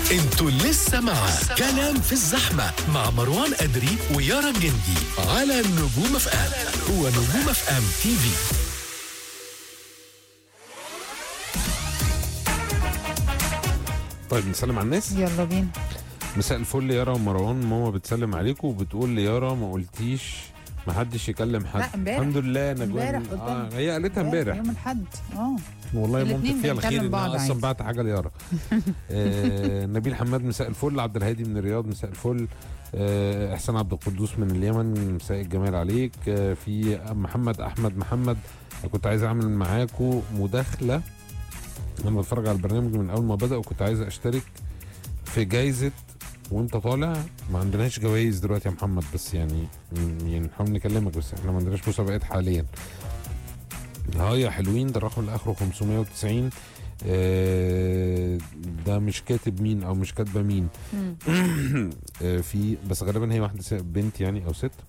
انتوا لسه مع كلام في الزحمة مع مروان أدري ويارا الجندي على نجوم اف ام ونجوم اف ام تي في طيب نسلم على الناس يلا بينا مساء الفل يارا ومروان ماما بتسلم عليكم وبتقول لي يارا ما قلتيش ما حدش يكلم حد لا، امبارح. الحمد لله نجوان امبارح آه قدام. هي قالتها امبارح يوم الاحد اه والله الاتنين مامتك فيها الخير بنكلم انها بعض اصلا عادي. بعت حاجه ليارا آه نبيل حماد مساء الفل عبد الهادي من الرياض مساء الفل آه احسان عبد القدوس من اليمن مساء الجمال عليك آه في محمد احمد محمد كنت عايز اعمل معاكم مداخله انا بتفرج على البرنامج من اول ما بدا وكنت عايز اشترك في جايزه وانت طالع ما عندناش جوائز دلوقتي يا محمد بس يعني يعني نحاول نكلمك بس احنا ما عندناش مسابقات حاليا اه يا حلوين ده الرقم اللي اخره 590 آه، ده مش كاتب مين او مش كاتبه مين مم. آه، في بس غالبا هي واحده س- بنت يعني او ست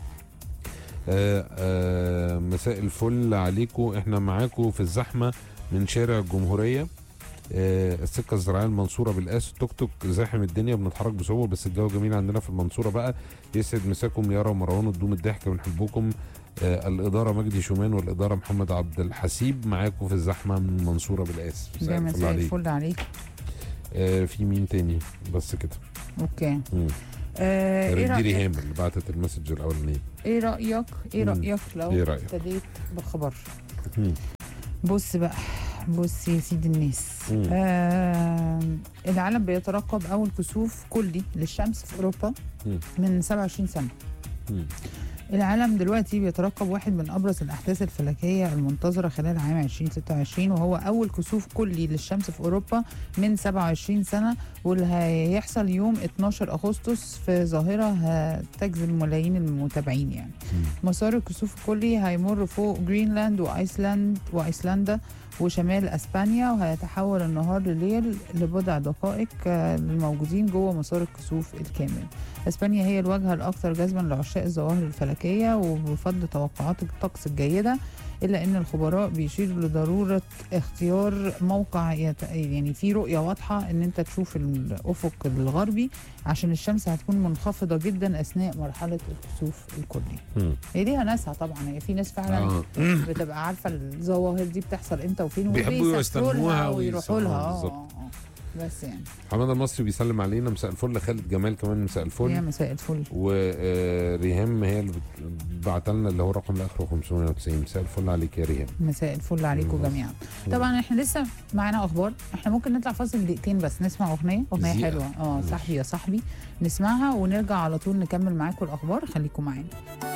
آه، آه، مساء الفل عليكم احنا معاكم في الزحمه من شارع الجمهوريه آه، السكه الزراعيه المنصوره بالقاس التوك توك زاحم الدنيا بنتحرك بصعوبه بس الجو جميل عندنا في المنصوره بقى يسعد مساكم يارا ومروان وتدوم الضحك بنحبكم آه، الاداره مجدي شومان والاداره محمد عبد الحسيب معاكم في الزحمه من المنصوره بالقاس مساء ده الفل مساء عليك. الفل عليك آه، في مين تاني بس كده اوكي مم. آه ايه دي رايك ريهام اللي بعتت المسج الاولانيه ايه رايك ايه مم. رايك لو إيه رأيك؟ ابتديت بخبر مم. بص بقى بص يا سيدي الناس مم. آه العالم بيترقب اول كسوف كلي للشمس في اوروبا مم. من 27 سنه مم. العالم دلوقتي بيترقب واحد من ابرز الاحداث الفلكيه المنتظره خلال عام 2026 وهو اول كسوف كلي للشمس في اوروبا من 27 سنه واللي هيحصل يوم 12 اغسطس في ظاهره هتجذب ملايين المتابعين يعني مم. مسار الكسوف الكلي هيمر فوق جرينلاند وايسلاند وايسلندا وشمال اسبانيا وهيتحول النهار لليل لبضع دقائق آه، للموجودين جوه مسار الكسوف الكامل. اسبانيا هي الواجهه الاكثر جذبا لعشاق الظواهر الفلكيه وبفضل توقعات الطقس الجيده الا ان الخبراء بيشيروا لضروره اختيار موقع يت... يعني في رؤيه واضحه ان انت تشوف الافق الغربي عشان الشمس هتكون منخفضه جدا اثناء مرحله الكسوف الكلي. مم. هي ليها ناسها طبعا هي في ناس فعلا آه. بتبقى عارفه الظواهر دي بتحصل امتى وفين بيحبوا وبيسافروا يستنوها لها ويروحوا لها ويسمعوها آه، بالظبط. آه، آه. بس يعني حماد المصري بيسلم علينا مساء الفل خالد جمال كمان مساء يا الفل مساء الفل وريهام هي اللي بعت لنا اللي هو رقم اللي اخره 590 مساء الفل عليك يا ريهام مساء الفل عليكم مم. جميعا طبعا احنا لسه معانا اخبار احنا ممكن نطلع فاصل دقيقتين بس نسمع اغنيه اغنيه زيقة. حلوه اه صاحبي يا صاحبي نسمعها ونرجع على طول نكمل معاكم الاخبار خليكم معانا